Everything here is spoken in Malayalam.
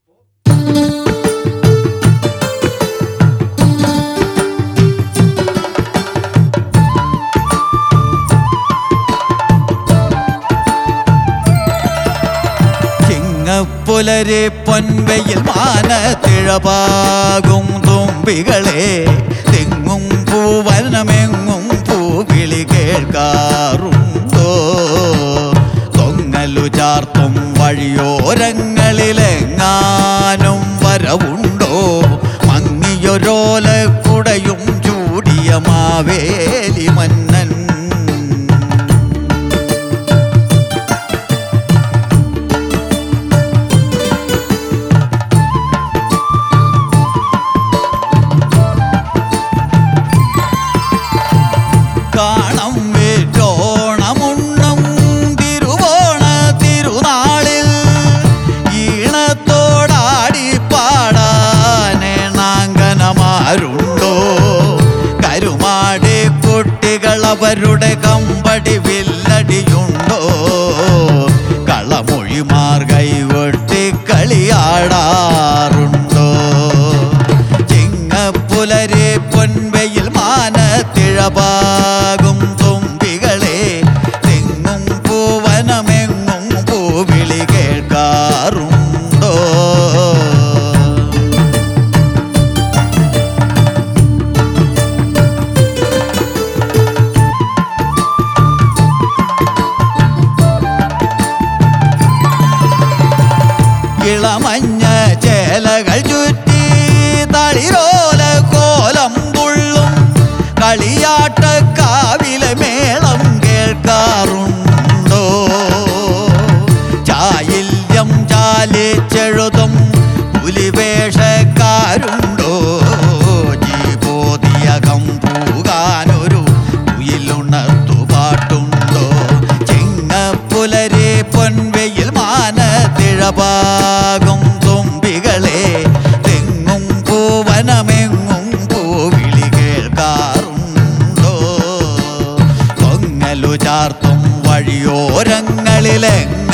ചിങ്ങപ്പുലരെ പൊൻവയിൽ മാനത്തിഴപാകും തുമ്പികളെ തെങ്ങും പൂവനമെങ്ങും പൂവിളി കേൾക്കാറുണ്ടോ തൊങ്ങലു ചാർത്തും വഴിയോരങ്ങളിലെങ്ങാനും വരവുണ്ടോ മങ്ങിയൊരോല കുടയും ചൂടിയ മാവേലി മന്നൻ കാണം വേറ്റോണമുണ്ണം തിരുവോണ തിരുനാളിൽ ഈണത്തോടാടി പാടാനേണാങ്കനമാരുണ്ടോ കരുമാടി കുട്ടികൾ അവരുടെ കമ്പടി വില്ലടിയുണ്ടോ കളമൊഴിമാർ കൈകൊട്ടി കളിയാടാറുണ്ടോ ചിങ്ങപ്പുലരെ പൊൻവയിൽ മാനത്തിഴപാകും തുമ്പികളെ തെങ്ങും പൂവനമെങ്ങും പൂവിളി കേൾക്കാറുണ്ടോ ഇളമഞ്ഞ ചേലകൾ ചുറ്റി തളിരോല കോലം തുള്ളും കളിയാട്ട കാവിലെ മേളം കേൾക്കാറുണ്ടോ ചായില്യം ചാലിച്ചെഴുതും പുലിവേഷക്കാരുണ്ടോ ജീവോദിയകം പൂകാനൊരു കുയിലുണർത്തു പാട്ടുണ്ടോ ചിങ്ങപ്പുലരെ പൊൻവെയിൽ മാനത്തിഴപാകും തുമ്പികളെ തെങ്ങും പൂവനമെങ്ങും പൂവിളി കേൾക്കാറുണ്ടോ കൊങ്ങലു ചാർത്തും വഴിയോരങ്ങളിലെങ്ങ